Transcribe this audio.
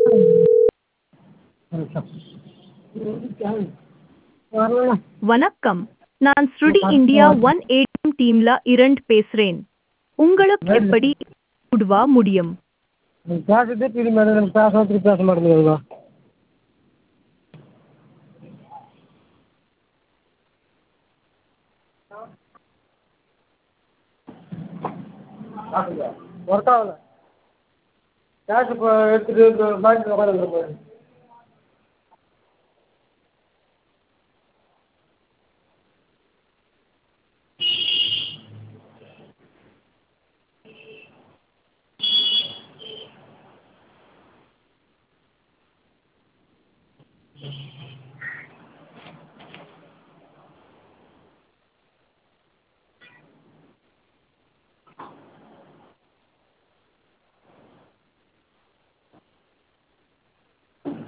வணக்கம் நான் ஸ்ருடி இந்தியா ஒன் ஏடிஎம் டீம்ல இரண்டு பேசுறேன் உங்களுக்கு எப்படி உதவ முடியும் எனக்கு பேசுறதே தெரியும் மேடம் எனக்கு பேசவும் திருப்பி பேச மாட்டேங்கிறீங்க ஒர்க் ஆகல கேஷ் இப்போ எடுத்துகிட்டு பேங்க்கில் உட்காந்துருக்கேன்